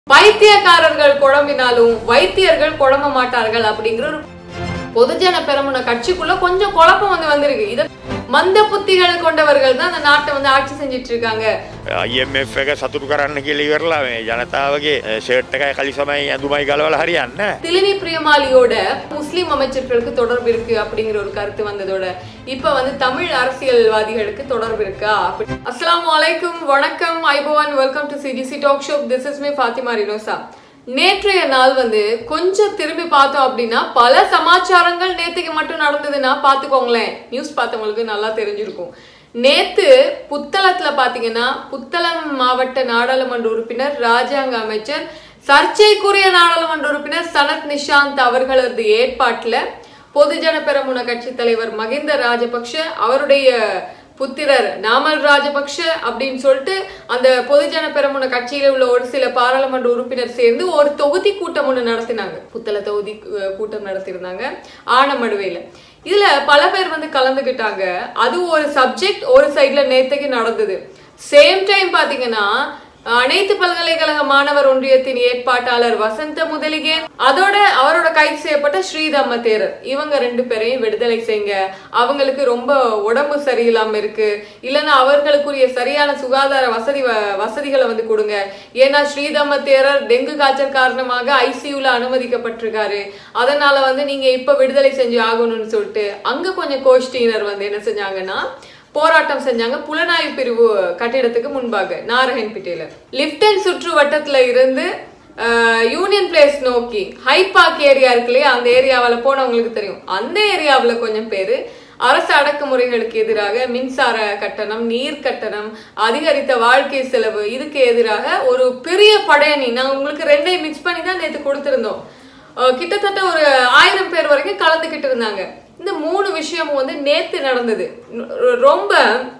பைத்தியக்காரர்கள் குழம்பினாலும் வைத்தியர்கள் குழம்ப மாட்டார்கள் அப்படிங்கிற ஒரு பொதுஜன பெரமுன கட்சிக்குள்ள கொஞ்சம் குழப்பம் வந்து வந்திருக்கு இத மந்த புத்திகள் கொண்டவர்கள் தான் அந்த நாட்டை வந்து ஆட்சி செஞ்சிட்டு இருக்காங்க IMF එක සතුරු කරන්න කියලා ඉවරලා මේ ජනතාවගේ ෂර්ට් එකයි කලිසමයි ඇඳුමයි ගලවලා හරියන්නේ නැහැ. திலினி பிரியமாலியோட முஸ்லிம் அமைச்சர்களுக்கு தொடர்பு இருக்கு அப்படிங்கிற ஒரு கருத்து வந்ததோட இப்ப வந்து தமிழ் அரசியல்வாதிகளுக்கு தொடர்பு இருக்கா அப்படி அஸ்ஸலாமு அலைக்கும் வணக்கம் ஐபோவான் welcome to CGC talk show this is me Fatima Rinosa நேற்றைய நாள் வந்து கொஞ்சம் திரும்பி பார்த்தோம் அப்படின்னா பல சமாச்சாரங்கள் நேத்துக்கு மட்டும் நடந்ததுன்னா பாத்துக்கோங்களேன் நியூஸ் பார்த்தவங்களுக்கு நல்லா தெரிஞ்சிருக்கும் நேத்து புத்தளத்துல பாத்தீங்கன்னா புத்தளம் மாவட்ட நாடாளுமன்ற உறுப்பினர் ராஜாங்க அமைச்சர் சர்ச்சைக்குரிய நாடாளுமன்ற உறுப்பினர் சனத் நிஷாந்த் அவர்களது ஏற்பாட்டுல பொதுஜன பெரமுன கட்சி தலைவர் மகிந்த ராஜபக்ஷ அவருடைய புத்திரர் நாமல் ராஜபக்ஷ அப்படின்னு சொல்லிட்டு அந்த பொதுஜன பெரமுன கட்சியில உள்ள ஒரு சில பாராளுமன்ற உறுப்பினர் சேர்ந்து ஒரு தொகுதி கூட்டம் ஒன்று நடத்தினாங்க புத்தள தொகுதி அஹ், கூட்டம் நடத்தியிருந்தாங்க ஆனமடுவையில இதுல பல பேர் வந்து கலந்துக்கிட்டாங்க அது ஒரு சப்ஜெக்ட் ஒரு சைட்ல நேத்துக்கு நடந்தது சேம் டைம் பாத்தீங்கன்னா அனைத்து பல்கலைக்கழக மாணவர் ஒன்றியத்தின் ஏற்பாட்டாளர் வசந்த முதலிகே அதோட அவரோட கைது செய்யப்பட்ட ஸ்ரீதம்ம தேரர் இவங்க ரெண்டு பேரையும் விடுதலை செய்யுங்க அவங்களுக்கு ரொம்ப உடம்பு சரியில்லாம இருக்கு இல்லைன்னா அவர்களுக்குரிய சரியான சுகாதார வசதி வ- வசதிகளை வந்து கொடுங்க ஏன்னா ஸ்ரீதம்ம தேரர் டெங்கு காய்ச்சல் காரணமாக ஐசியூல அனுமதிக்கப்பட்டிருக்காரு அதனால வந்து நீங்க இப்ப விடுதலை செஞ்சு ஆகணும்னு சொல்லிட்டு அங்க கொஞ்சம் கோஷ்டியினர் வந்து என்ன செஞ்சாங்கன்னா போராட்டம் செஞ்சாங்க புலனாய்வு பிரிவு கட்டிடத்துக்கு முன்பாக நாரகன்பேட்டையில லிப்டன் சுற்று வட்டத்துல இருந்து அஹ், யூனியன் பிளேஸ் நோக்கி ஹைபாக் ஏரியா இருக்கு இல்லையா அந்த ஏரியாவில் போனவங்களுக்கு தெரியும் அந்த ஏரியாவில் கொஞ்சம் பேர் அரசு அடக்குமுறைகளுக்கு எதிராக மின்சார கட்டணம் நீர் கட்டணம் அதிகரித்த வாழ்க்கை செலவு இதுக்கு எதிராக ஒரு பெரிய படையணி நாங்கள் உங்களுக்கு ரெண்டையும் மிக்ஸ் பண்ணி தான் நேற்று கொடுத்துருந்தோம் அஹ் கிட்டத்தட்ட ஒரு ஆயிரம் பேர் வரைக்கும் கலந்துக்கிட்டு இருந்தாங்க இந்த மூணு விஷயமும் வந்து நேத்து நடந்தது ரொ- ரொம்ப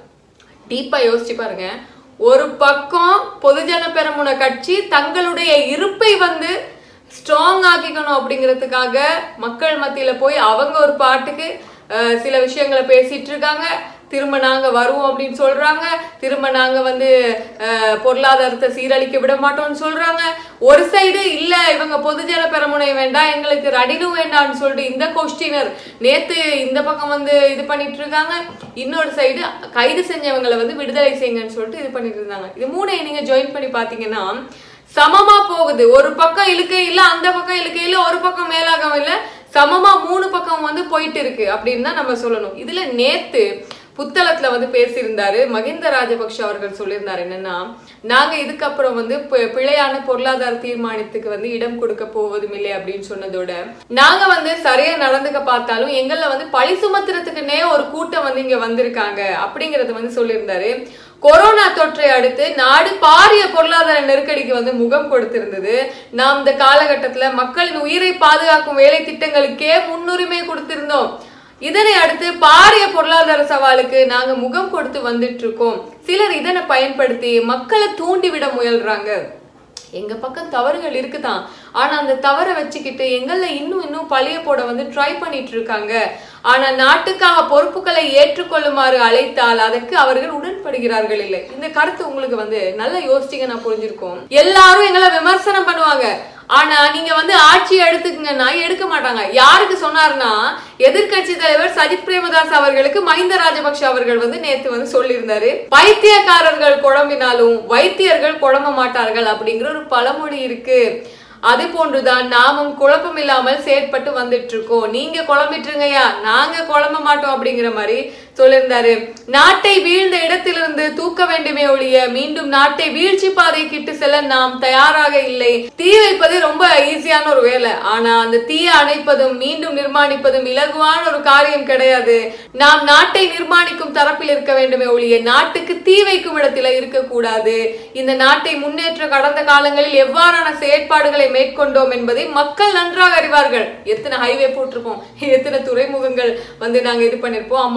டீப்பா யோசிச்சு பாருங்க ஒரு பக்கம் பொதுஜன பெரமுன கட்சி தங்களுடைய இருப்பை வந்து ஸ்ட்ராங் ஆக்கிக்கணும் அப்படிங்கிறதுக்காக மக்கள் மத்தியில போய் அவங்க ஒரு பாட்டுக்கு அஹ், சில விஷயங்களை பேசிட்டு இருக்காங்க திரும்ப நாங்க வருவோம் அப்படின்னு சொல்றாங்க திரும்ப நாங்க வந்து அஹ், பொருளாதாரத்தை சீரழிக்க விட மாட்டோம்னு சொல்றாங்க ஒரு சைடு இல்ல இவங்க பொதுஜன பெரமுனை வேண்டாம் எங்களுக்கு ரடிலும் வேண்டாம்னு சொல்லிட்டு இந்த கோஷ்டினர் நேத்து இந்த பக்கம் வந்து இது பண்ணிட்டு இருக்காங்க இன்னொரு சைடு கைது செஞ்சவங்களை வந்து விடுதலை செய்யுங்கன்னு சொல்லிட்டு இது பண்ணிட்டு இருந்தாங்க இது மூணையும் நீங்க ஜாயின் பண்ணி பாத்தீங்கன்னா சமமா போகுது ஒரு பக்கம் இழுக்கை இல்ல அந்த பக்கம் இழுக்கை இல்ல ஒரு பக்கம் மேலாகம் இல்ல சமமா மூணு பக்கம் வந்து போயிட்டு இருக்கு அப்படின்னு தான் நம்ம சொல்லணும் இதுல நேத்து புத்தளத்துல வந்து பேசியிருந்தாரு மகிந்த ராஜபக்ஷ அவர்கள் சொல்லியிருந்தாரு என்னன்னா நாங்க இதுக்கப்புறம் வந்து பி- பிழையான பொருளாதார தீர்மானத்துக்கு வந்து இடம் கொடுக்க போவதும் இல்லை அப்படின்னு சொன்னதோட நாங்க வந்து சரியா நடந்துக்க பார்த்தாலும் எங்கள்ல வந்து பழி சுமத்துறதுக்குன்னே ஒரு கூட்டம் வந்து இங்க வந்திருக்காங்க அப்படிங்கறது வந்து சொல்லியிருந்தாரு கொரோனா தொற்றை அடுத்து நாடு பாரிய பொருளாதார நெருக்கடிக்கு வந்து முகம் கொடுத்திருந்தது நாம் இந்த காலகட்டத்துல மக்களின் உயிரை பாதுகாக்கும் வேலை திட்டங்களுக்கே முன்னுரிமை கொடுத்திருந்தோம் இதனை அடுத்து பாரிய பொருளாதார சவாலுக்கு நாங்க முகம் கொடுத்து வந்துட்டு இருக்கோம் சிலர் இதனை பயன்படுத்தி மக்களை தூண்டிவிட முயல்றாங்க எங்க பக்கம் தவறுகள் இருக்குதான் ஆனா அந்த தவறை வச்சுக்கிட்டு எங்கள இன்னும் இன்னும் பழைய போட வந்து ட்ரை பண்ணிட்டு இருக்காங்க ஆனா நாட்டுக்காக பொறுப்புகளை ஏற்றுக்கொள்ளுமாறு அழைத்தால் அதற்கு அவர்கள் உடன்படுகிறார்கள் இல்லை இந்த கருத்து உங்களுக்கு வந்து நல்லா யோசிச்சீங்கன்னா புரிஞ்சிருக்கும் எல்லாரும் எங்களை விமர்சனம் பண்ணுவாங்க ஆனா நீங்க வந்து ஆட்சி எடுத்துக்கங்கன்னா எடுக்க மாட்டாங்க யாருக்கு சொன்னாருன்னா எதிர்க்கட்சி தலைவர் சஜித் பிரேமதாஸ் அவர்களுக்கு மஹிந்த ராஜபக்ஷ அவர்கள் வந்து நேத்து வந்து சொல்லியிருந்தாரு பைத்தியக்காரர்கள் குழம்பினாலும் வைத்தியர்கள் குழம்ப மாட்டார்கள் அப்படிங்கிற ஒரு பழமொழி இருக்கு அது போன்றுதான் நாமும் குழப்பம் இல்லாமல் செயற்பட்டு வந்துட்டு இருக்கோம் நீங்க குழம்பிட்டுருங்கய்யா நாங்க குழம்ப மாட்டோம் அப்படிங்கிற மாதிரி சொல்லியிருந்தாரு நாட்டை வீழ்ந்த இடத்திலிருந்து தூக்க வேண்டுமே ஒழிய மீண்டும் நாட்டை வீழ்ச்சி பாதை கிட்டு செல்ல நாம் தயாராக இல்லை தீ வைப்பது ரொம்ப ஈஸியான ஒரு வேலை ஆனா அந்த தீயை அணைப்பதும் மீண்டும் நிர்மாணிப்பதும் இலகுவான ஒரு காரியம் கிடையாது நாம் நாட்டை நிர்மாணிக்கும் தரப்பில் இருக்க வேண்டுமே ஒழிய நாட்டுக்கு தீ வைக்கும் இடத்துல இருக்கக்கூடாது இந்த நாட்டை முன்னேற்ற கடந்த காலங்களில் எவ்வாறான செயற்பாடுகளை மேற்கொண்டோம் என்பதை மக்கள் நன்றாக அறிவார்கள் எத்தனை ஹைவே போட்டிருப்போம் எத்தனை துறைமுகங்கள் வந்து நாங்க இது பண்ணிருப்போம் அம்மாந்தட்டு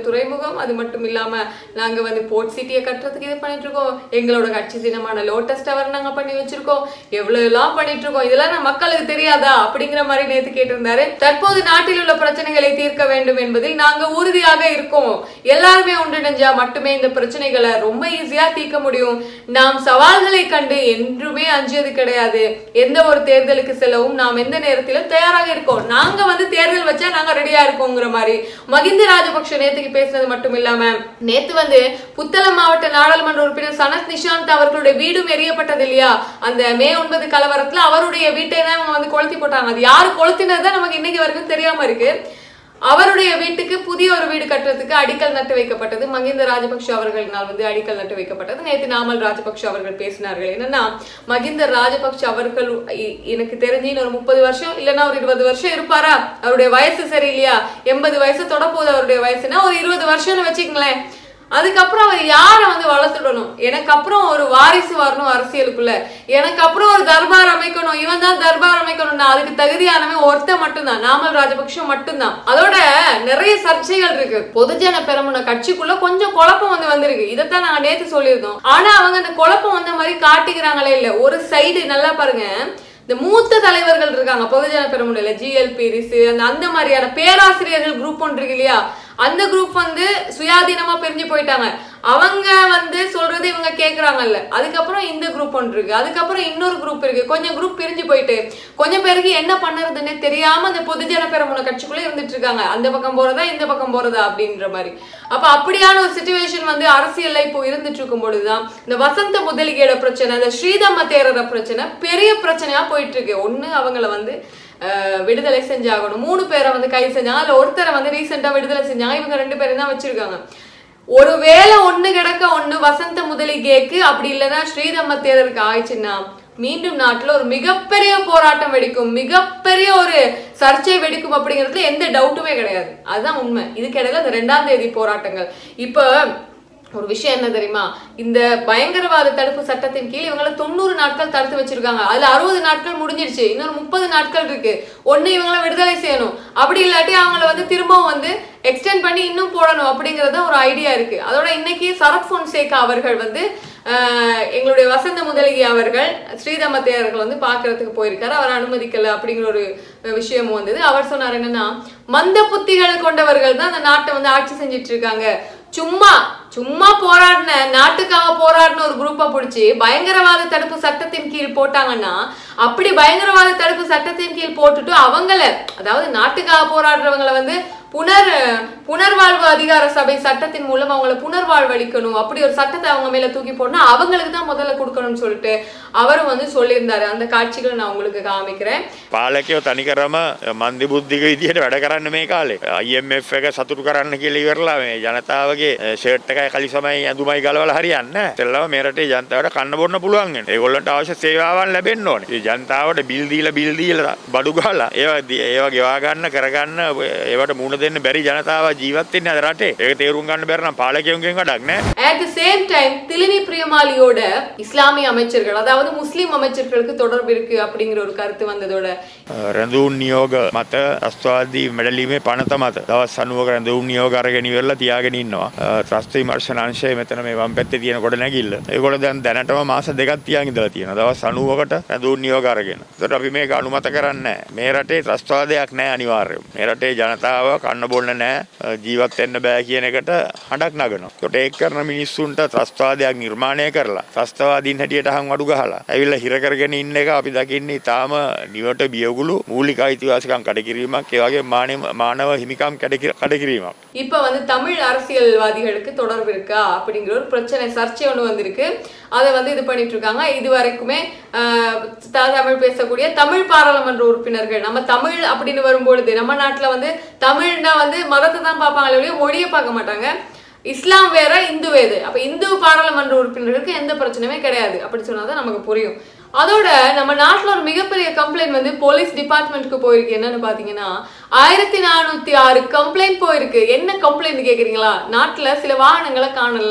துறைமுகம் அது மட்டும் இல்லாம நாங்க வந்து போர்ட் சிட்டியை கட்டுறதுக்கு இது பண்ணிட்டு இருக்கோம் எங்களோட கட்சி சின்னமான லோட்டஸ் டவர் நாங்க பண்ணி வச்சிருக்கோம் எவ்வளவு எல்லாம் பண்ணிட்டு இருக்கோம் இதெல்லாம் நம்ம மக்களுக்கு தெரியாதா அப்படிங்கிற மாதிரி நேத்து கேட்டிருந்தாரு தற்போது நாட்டில் உள்ள பிரச்சனைகளை தீர்க்க வேண்டும் என்பதில் நாங்க உறுதியாக இருக்கோம் எல்லாருமே ஒன்றிணைஞ்சா மட்டுமே இந்த பிரச்சனைகளை ரொம்ப ஈஸியா தீர்க்க முடியும் நாம் சவால்களை கண்டு என்றுமே அஞ்சியது கிடையாது எந்த ஒரு தேர்தலுக்கு செல்லவும் நாம் எந்த நேரத்திலும் தயாராக இருக்கோம் நாங்க வந்து தேர்தல் வச்சா நாங்க ரெடியா இருக்கோங்கிற மாதிரி மகிந்த ராஜபக்ஷ நேத்துக்கு பேசினது மட்டும் இல்லாம நேத்து வந்து புத்தளம் மாவட்ட நாடாளுமன்ற உறுப்பினர் சனத் நிஷாந்த் அவர்களுடைய வீடும் எரியப்பட்டது இல்லையா அந்த மே ஒன்பது கலவரத்துல அவருடைய வீட்டை தான் இவங்க வந்து கொளுத்தி போட்டாங்க அது யாரு கொளுத்தினது நமக்கு இன்னைக்கு வரைக்கும் தெரியாம இருக்கு அவருடைய வீட்டுக்கு புதிய ஒரு வீடு கட்டுறதுக்கு அடிக்கல் நட்டு வைக்கப்பட்டது மகிந்த ராஜபக்ஷ அவர்களினால் வந்து அடிக்கல் நட்டு வைக்கப்பட்டது நேற்று நாமல் ராஜபக்ஷ அவர்கள் பேசினார்கள் என்னன்னா மகிந்த ராஜபக்ஷ அவர்கள் இ- எனக்கு தெரிஞ்சு இன்னும் ஒரு முப்பது வருஷம் இல்லைன்னா ஒரு இருபது வருஷம் இருப்பாரா அவருடைய வயசு சரியில்லையா எண்பது வயசு தொடப்போகுது அவருடைய வயசுனா ஒரு இருபது வருஷம்னு வச்சுக்கங்களேன் அதுக்கப்புறம் அவர் யாரை வந்து வளர்த்துடணும் எனக்கு அப்புறம் ஒரு வாரிசு வரணும் அரசியலுக்குள்ள எனக்கு அப்புறம் ஒரு தர்பார் அமைக்கணும் இவன் தான் தர்பார் அமைக்கணும்னா அதுக்கு தகுதியானவன் ஒருத்தன் மட்டும்தான் நாமல் ராஜபக்ஷ மட்டும்தான் அதோட நிறைய சர்ச்சைகள் இருக்கு பொதுஜன பெரமுன கட்சிக்குள்ள கொஞ்சம் குழப்பம் வந்து வந்திருக்கு இதைத்தான் நாங்க நேத்து சொல்லியிருந்தோம் ஆனா அவங்க அந்த குழப்பம் வந்த மாதிரி காட்டிக்கிறாங்களே இல்ல ஒரு சைடு நல்லா பாருங்க இந்த மூத்த தலைவர்கள் இருக்காங்க பொதுஜன பெருமுனையில ஜிஎல்பி ரிசு அந்த அந்த மாதிரியான பேராசிரியர்கள் குரூப் ஒன்று இருக்கு இல்லையா அந்த குரூப் வந்து சுயாதீனமா பிரிஞ்சு போயிட்டாங்க அவங்க வந்து சொல்றது இவங்க கேக்குறாங்கல்ல அதுக்கப்புறம் இந்த குரூப் ஒன்று இருக்கு அதுக்கப்புறம் இன்னொரு குரூப் இருக்கு கொஞ்சம் குரூப் பிரிஞ்சு போயிட்டு கொஞ்சம் பேருக்கு என்ன பண்ணுறதுன்னே தெரியாம அந்த பொதுஜன பெருமுன கட்சிக்குள்ள இருந்துட்டு இருக்காங்க அந்த பக்கம் போறதா இந்த பக்கம் போறதா அப்படின்ற மாதிரி அப்ப அப்படியான ஒரு சுச்சுவேஷன் வந்து அரசியல்ல இப்போ இருந்துட்டு இருக்கும் பொழுதுதான் இந்த வசந்த முதலிகையோட பிரச்சனை இந்த ஸ்ரீதம்ம தேரர பிரச்சனை பெரிய பிரச்சனையா போயிட்டு இருக்கு ஒண்ணு அவங்கள வந்து அஹ், விடுதலை செஞ்சாகணும் மூணு பேரை வந்து கைது செஞ்சாங்க அதுல ஒருத்தரை வந்து ரீசெண்டா விடுதலை செஞ்சாங்க இவங்க ரெண்டு பேரும் தான் வச்சிருக்காங்க ஒருவேளை ஒண்ணு கிடக்க ஒண்ணு வசந்த முதலிகேக்கு அப்படி இல்லைன்னா ஸ்ரீதம்ம தேரருக்கு ஆயிடுச்சுன்னா மீண்டும் நாட்டுல ஒரு மிகப்பெரிய போராட்டம் வெடிக்கும் மிகப்பெரிய ஒரு சர்ச்சை வெடிக்கும் அப்படிங்கிறதுல எந்த டவுட்டுமே கிடையாது அதுதான் உண்மை இதுக்கிடையில இந்த ரெண்டாம் தேதி போராட்டங்கள் இப்ப ஒரு விஷயம் என்ன தெரியுமா இந்த பயங்கரவாத தடுப்பு சட்டத்தின் கீழ் இவங்கள தொண்ணூறு நாட்கள் தடுத்து வச்சிருக்காங்க அதுல அறுபது நாட்கள் முடிஞ்சிருச்சு இன்னொரு முப்பது நாட்கள் இருக்கு ஒண்ணு இவங்கள விடுதலை செய்யணும் அப்படி இல்லாட்டி அவங்கள வந்து திரும்பவும் வந்து எக்ஸ்டெண்ட் பண்ணி இன்னும் போடணும் அப்படிங்கறது ஒரு ஐடியா இருக்கு அதோட இன்னைக்கு சரத் பொன்சேகா அவர்கள் வந்து ஆஹ், எங்களுடைய வசந்த முதலிகை அவர்கள் ஸ்ரீதமத்தையர்கள் வந்து பார்க்கறதுக்கு போயிருக்காரு அவர் அனுமதிக்கல அப்படிங்கிற ஒரு விஷயமும் வந்தது அவர் சொன்னார் என்னன்னா மந்த புத்திகள் கொண்டவர்கள் தான் அந்த நாட்டை வந்து ஆட்சி செஞ்சிட்டு இருக்காங்க சும்மா சும்மா போராடின நாட்டுக்காக போராடின ஒரு குரூப்பை பிடிச்சி பயங்கரவாத தடுப்பு சட்டத்தின் கீழ் போட்டாங்கன்னா அப்படி பயங்கரவாத தடுப்பு சட்டத்தின் கீழ் போட்டுட்டு அவங்கள அதாவது நாட்டுக்காக போராடுறவங்கள வந்து புனர் புனர்வாழ்வு அதிகார சபை சட்டத்தின் மூலம் அவங்கள புனர்வாழ்வு அளிக்கணும் அப்படி ஒரு சட்டத்தை அவங்க மேல தூக்கி போடணும் அவங்களுக்கு தான் முதல்ல கொடுக்கணும்னு சொல்லிட்டு அவரும் வந்து சொல்லியிருந்தாரு அந்த காட்சிகளை நான் உங்களுக்கு காமிக்கிறேன் පාලකයෝ තනිකරම මන්දි බුද්ධික විදිහට වැඩ කරන්න මේ කාලේ IMF එක සතුටු කරන්න කියලා ඉවරලා මේ ජනතාවගේ ෂර්ට් එකයි කලිසමයි ඇඳුමයි ගලවලා හරියන්නේ නැහැ. ඉතින්ලම මේ රටේ ජනතාවට කන්න බොන්න පුළුවන් වෙනවා. ඒගොල්ලන්ට අවශ්‍ය සේවාවන් ලැබෙන්න ඕනේ. ඒ ජනතාවට බිල් දීලා බිල් දීලා බඩු ගහලා ඒවා දී- ඒවා ගෙවා ගන්න කරගන්න ඒවට මුණ දෙන්න බැරි ජනතාව ජීවත් වෙන්නේ අද රටේ. ඒක තේරුම් ගන්න බැරි නම් පාලකයන්ගෙන් වැඩක් නැහැ. At the same time Thilini பிரியமாலியோட இஸ்லாமிய அமைச்சர்கள் அதாவது முஸ்லிம் அமைச்சர்களுக்கு தொடர்பு இருக்கு அப்படிங்கிற ஒரு கருத்து வந்ததோட රැඳවුන් නියෝග මත ත්‍රස්වාදී මැඩලීමේ පනත මත දවස් සනුවක රැඳවුන් නියෝග අරගෙන ඉවරලා තියාගෙන ඉන්නවා. ත්‍රස්ත විමර්ශන අංශය මෙතන මේ වම් පැත්තේ තියෙන කොට නැගිල්ල. ඒගොල්ලෝ දැන් දැනටම මාස දෙකක් තියාගෙන ඉඳලා තියෙනවා. දවස් 90කට රැඳවුන් නියෝග අරගෙන. ඒකට අපි මේක අනුමත කරන්නේ නැහැ. මේ රටේ ත්‍රස්තවාදයක් නැහැ අනිවාර්යයෙන්ම. මේ රටේ ජනතාව කන්න බොන්න නැහැ ජීවත් වෙන්න බෑ කියන එකට හඬක් නගනවා. ඒකට ඒක කරන මිනිස්සුන්ට ත්‍රස්තවාදයක් නිර්මාණය කරලා ත්‍රස්තවාදීන් හැටියට අහන් අඩු ගහලා ඇවිල්ලා හිර කරගෙන ඉන්න එක අපි දකින්නේ ඊටාම නිවට බියගුළු මූලික අයිතිවාසිකම් කඩකිරීමක් ඒ වගේ මානව මානව හිමිකම් කඩකි- කඩකිරීමක්. இப்ப வந்து தமிழ் அரசியல்வாதிகளுக்கு தொடர்பு இருக்கா அப்படிங்கிற ஒரு பிரச்சனை சர்ச்சை ஒண்ணு வந்திருக்கு அதை வந்து இது பண்ணிட்டு இருக்காங்க இது வரைக்குமே ஆஹ், த- தமிழ் பேசக்கூடிய தமிழ் பாராளுமன்ற உறுப்பினர்கள் நம்ம தமிழ் அப்படின்னு வரும்பொழுது நம்ம நாட்டுல வந்து தமிழ்னா வந்து மதத்தை தான் பார்ப்பாங்களே ஒழிய மொழியை பார்க்க மாட்டாங்க இஸ்லாம் வேற இந்து வேறு அப்ப இந்து பாராளுமன்ற உறுப்பினர்களுக்கு எந்த பிரச்சனையுமே கிடையாது அப்படி சொன்னாதான் நமக்கு புரியும் அதோட நம்ம நாட்டுல ஒரு மிகப்பெரிய கம்ப்ளைண்ட் வந்து போலீஸ் டிபார்ட்மெண்ட்க்கு போயிருக்கு என்னன்னு பாத்தீங்கன்னா ஆயிரத்தி நானூத்தி ஆறு கம்ப்ளைண்ட் போயிருக்கு என்ன கம்ப்ளைண்ட் கேக்குறீங்களா நாட்டுல சில வாகனங்களை காணல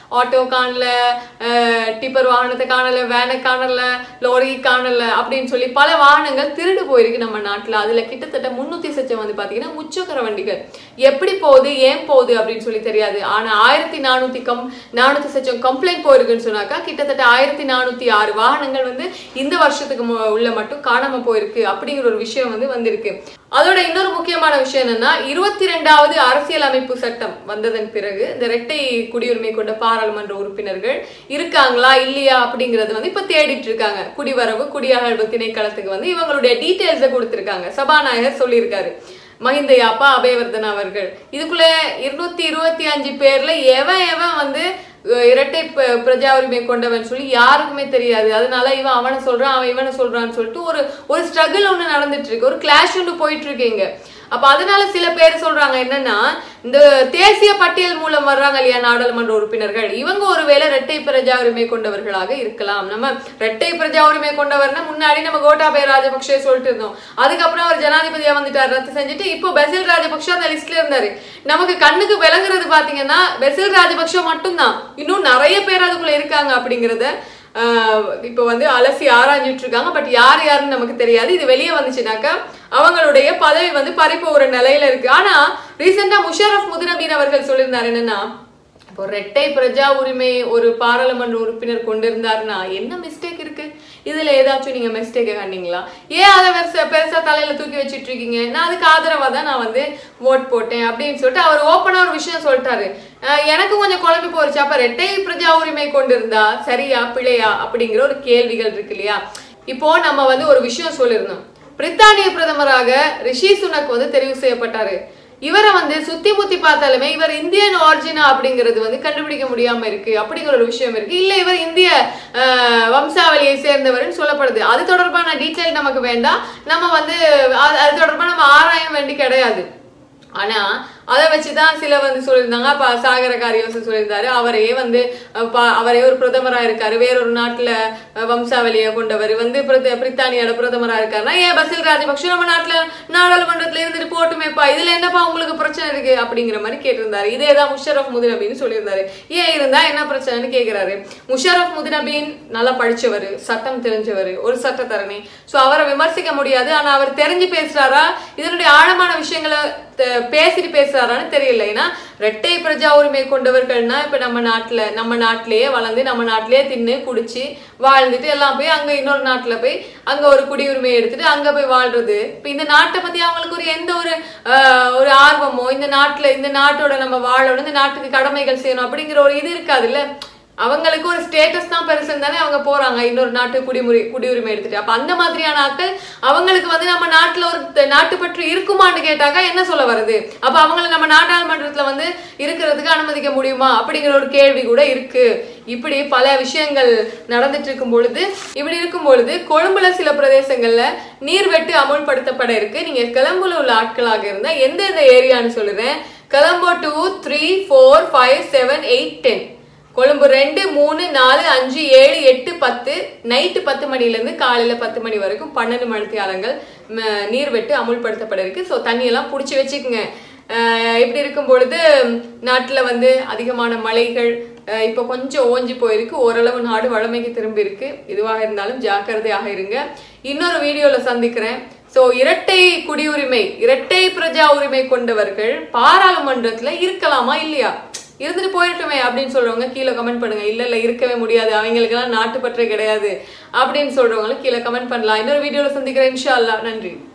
ஆட்டோ காணல அஹ், டிப்பர் வாகனத்தை காணல வேனை காணல லோரி காணல அப்படின்னு சொல்லி பல வாகனங்கள் திருடு போயிருக்கு நம்ம நாட்டுல அதுல கிட்டத்தட்ட முன்னூத்தி சச்சம் வந்து பாத்தீங்கன்னா முச்சக்கர வண்டிகள் எப்படி போகுது ஏன் போகுது அப்படின்னு சொல்லி தெரியாது ஆனா ஆயிரத்தி நானூத்தி கம் நானூத்தி சச்சம் கம்ப்ளைண்ட் போயிருக்குன்னு சொன்னாக்கா கிட்டத்தட்ட ஆயிரத்தி நானூத்தி ஆறு வாகனங்கள் வந்து இந்த வருஷத்துக்கு மு- உள்ள மட்டும் காணாம போயிருக்கு அப்படிங்கிற ஒரு விஷயம் வந்து வந்திருக்கு அதோட இன்னொரு முக்கியமான விஷயம் என்னன்னா இருபத்தி ரெண்டாவது அரசியல் அமைப்பு சட்டம் வந்ததன் பிறகு இந்த இரட்டை குடியுரிமை கொண்ட பாராளுமன்ற உறுப்பினர்கள் இருக்காங்களா இல்லையா அப்படிங்கறது வந்து இப்ப தேடிட்டு இருக்காங்க குடிவரவு குடியகழ்வு திணைக்களத்துக்கு வந்து இவங்களுடைய டீட்டெயில்ஸை கொடுத்திருக்காங்க சபாநாயகர் சொல்லியிருக்காரு மஹிந்த யாப்பா அபயவர்தன் அவர்கள் இதுக்குள்ள இருநூத்தி இருபத்தி அஞ்சு பேர்ல எவன் எவன் வந்து அஹ், இரட்டை ப- பிரஜா உரிமை கொண்டவன் சொல்லி யாருக்குமே தெரியாது அதனால இவன் அவனை சொல்றான் அவன் இவனை சொல்றான்னு சொல்லிட்டு ஒரு ஒரு ஸ்ட்ரகிள் ஒண்ணு நடந்துட்டு இருக்கு ஒரு கிளாஷ் ஒன்று போயிட்டு இருக்கு இங்க அப்ப அதனால சில பேர் சொல்றாங்க என்னன்னா இந்த தேசிய பட்டியல் மூலம் வர்றாங்க இல்லையா நாடாளுமன்ற உறுப்பினர்கள் இவங்க ஒருவேளை இரட்டை பிரஜா உரிமை கொண்டவர்களாக இருக்கலாம் நம்ம இரட்டை பிரஜா உரிமை கொண்டவர்னா முன்னாடி நம்ம கோட்டாபய ராஜபக்ஷே சொல்லிட்டு இருந்தோம் அதுக்கப்புறம் அவர் ஜனாதிபதியா வந்துட்டார் ரத்து செஞ்சுட்டு இப்போ பெசில் ராஜபக்ஷ அந்த லிஸ்ட்ல இருந்தாரு நமக்கு கண்ணுக்கு விளங்குறது பாத்தீங்கன்னா பெசில் ராஜபக்ஷ மட்டும்தான் இன்னும் நிறைய பேர் அதுக்குள்ள இருக்காங்க அப்படிங்கறத ஆஹ் இப்போ வந்து அலசி ஆராய்ஞ்சிட்டு இருக்காங்க பட் யார் யாருன்னு நமக்கு தெரியாது இது வெளியே வந்துச்சுனாக்கா அவங்களுடைய பதவி வந்து பறிப்போகிற நிலையில இருக்கு ஆனா ரீசெண்டா முஷரஃப் முதுநபீன் அவர்கள் சொல்லியிருந்தாரு என்னன்னா இப்போ ரெட்டை பிரஜா உரிமை ஒரு பாராளுமன்ற உறுப்பினர் கொண்டிருந்தாருன்னா என்ன மிஸ்டேக் இருக்கு இதுல ஏதாச்சும் நீங்க மிஸ்டேக்கை கண்டீங்களா ஏன் அதை பெருசா பெருசா தலையில தூக்கி வச்சிட்டு இருக்கீங்க நான் அதுக்கு ஆதரவா தான் நான் வந்து ஓட் போட்டேன் அப்படின்னு சொல்லிட்டு அவர் ஓப்பனா ஒரு விஷயம் சொல்லிட்டாரு அஹ் எனக்கு கொஞ்சம் குழம்பி போச்சு அப்ப ரெட்டை பிரஜா உரிமை கொண்டிருந்தா சரியா பிழையா அப்படிங்கிற ஒரு கேள்விகள் இருக்கு இல்லையா இப்போ நம்ம வந்து ஒரு விஷயம் சொல்லியிருந்தோம் பிரித்தானிய பிரதமராக ரிஷி சுனக் வந்து தெரிவு செய்யப்பட்டாரு இவரை வந்து சுத்தி முத்தி பார்த்தாலுமே இவர் இந்தியன் ஆரிஜினா அப்படிங்கிறது வந்து கண்டுபிடிக்க முடியாம இருக்கு அப்படிங்கிற ஒரு விஷயம் இருக்கு இல்ல இவர் இந்திய ஆஹ், வம்சாவளியை சேர்ந்தவர்னு சொல்லப்படுது அது தொடர்பான டீட்டெயில் நமக்கு வேண்டாம் நம்ம வந்து அது அது தொடர்பாக நம்ம ஆராய வேண்டி கிடையாது ஆனா அதை வச்சுதான் சில வந்து சொல்லியிருந்தாங்க அப்ப சாகர காரியோசன் சொல்லியிருந்தாரு அவரே வந்து அஹ், பா- அவரே ஒரு பிரதமரா இருக்காரு வேறொரு நாட்டுல அஹ், வம்சாவளியை கொண்டவர் வந்து பிரித்த- பிரித்தானியால பிரதமரா இருக்காருன்னா ஏன் பசில் ராஜபக்ஷ நம்ம நாட்டுல நாடாளுமன்றத்துல இருந்துட்டு போட்டுமேப்பா இதுல என்னப்பா உங்களுக்கு பிரச்சனை இருக்கு அப்படிங்கிற மாதிரி கேட்டிருந்தாரு இதே தான் முஷரஃப் முதுநபின்னு சொல்லியிருந்தாரு ஏன் இருந்தா என்ன பிரச்சனைன்னு கேக்குறாரு முஷரஃப் முதுநபீன் நல்லா படிச்சவர் சட்டம் தெரிஞ்சவர் ஒரு சட்டத்தரணி சோ அவரை விமர்சிக்க முடியாது ஆனா அவர் தெரிஞ்சு பேசுறாரா இதனுடைய ஆழமான விஷயங்களை த- பேசிட்டு பேசுறாரான்னு தெரியல ஏன்னா ரெட்டை பிரஜா உரிமை கொண்டவர்கள்னா இப்ப நம்ம நாட்டுல நம்ம நாட்டிலேயே வளர்ந்து நம்ம நாட்டிலேயே தின்னு குடிச்சு வாழ்ந்துட்டு எல்லாம் போய் அங்க இன்னொரு நாட்டுல போய் அங்க ஒரு குடியுரிமையை எடுத்துட்டு அங்க போய் வாழ்றது இப்ப இந்த நாட்டை பத்தி அவங்களுக்கு ஒரு எந்த ஒரு ஆஹ், ஒரு ஆர்வமோ இந்த நாட்டுல இந்த நாட்டோட நம்ம வாழணும் இந்த நாட்டுக்கு கடமைகள் செய்யணும் அப்படிங்கிற ஒரு இது இருக்காதுல்ல அவங்களுக்கு ஒரு ஸ்டேட்டஸ் தான் பெருசுன்னு தானே அவங்க போறாங்க இன்னொரு நாட்டு குடிமுறை குடியுரிமை எடுத்துட்டு அப்ப அந்த மாதிரியான ஆட்கள் அவங்களுக்கு வந்து நம்ம நாட்டுல ஒரு த- நாட்டுப்பற்று இருக்குமான்னு கேட்டாக்கா என்ன சொல்ல வருது அப்ப அவங்கள நம்ம நாடாளுமன்றத்துல வந்து இருக்கிறதுக்கு அனுமதிக்க முடியுமா அப்படிங்கிற ஒரு கேள்வி கூட இருக்கு இப்படி பல விஷயங்கள் நடந்துட்டு இருக்கும் பொழுது இப்படி இருக்கும் பொழுது கொழும்புல சில பிரதேசங்கள்ல நீர்வெட்டு அமுல்படுத்தப்பட இருக்கு நீங்க கொழும்புல உள்ள ஆட்களாக இருந்தா எந்தெந்த ஏரியான்னு சொல்லுறேன் Colombo two three four five seven eight ten Colombo ரெண்டு மூணு நாலு அஞ்சு ஏழு எட்டு பத்து நைட்டு பத்து மணிலேருந்து காலையில் பத்து மணி வரைக்கும் பன்னெண்டு மணித்தியாலங்கள் ம- நீர்வெட்டு அமுல்படுத்தப்பட இருக்கு ஸோ தண்ணியெல்லாம் பிடிச்சி வச்சுக்குங்க அஹ் இப்படி இருக்கும் பொழுது நாட்டில் வந்து அதிகமான மழைகள் அஹ் இப்போ கொஞ்சம் ஓஞ்சி போயிருக்கு ஓரளவு நாடு வளமைக்கு திரும்பி இருக்கு இதுவாக இருந்தாலும் ஜாக்கிரதையாக இருங்க இன்னொரு வீடியோவில் சந்திக்கிறேன் ஸோ இரட்டை குடியுரிமை இரட்டை பிரஜா உரிமை கொண்டவர்கள் பாராளுமன்றத்துல இருக்கலாமா இல்லையா இருந்துட்டு போயிட்டுமே அப்படின்னு சொல்றவங்க கீழே கமெண்ட் பண்ணுங்க இல்ல இல்ல இருக்கவே முடியாது அவங்களுக்கெல்லாம் நாட்டுப்பற்றே கிடையாது அப்படின்னு சொல்றவங்களும் கீழே கமெண்ட் பண்ணலாம் இன்னொரு வீடியோல சந்திக்கிறேன் இன்ஷா அல்லாஹ் நன்றி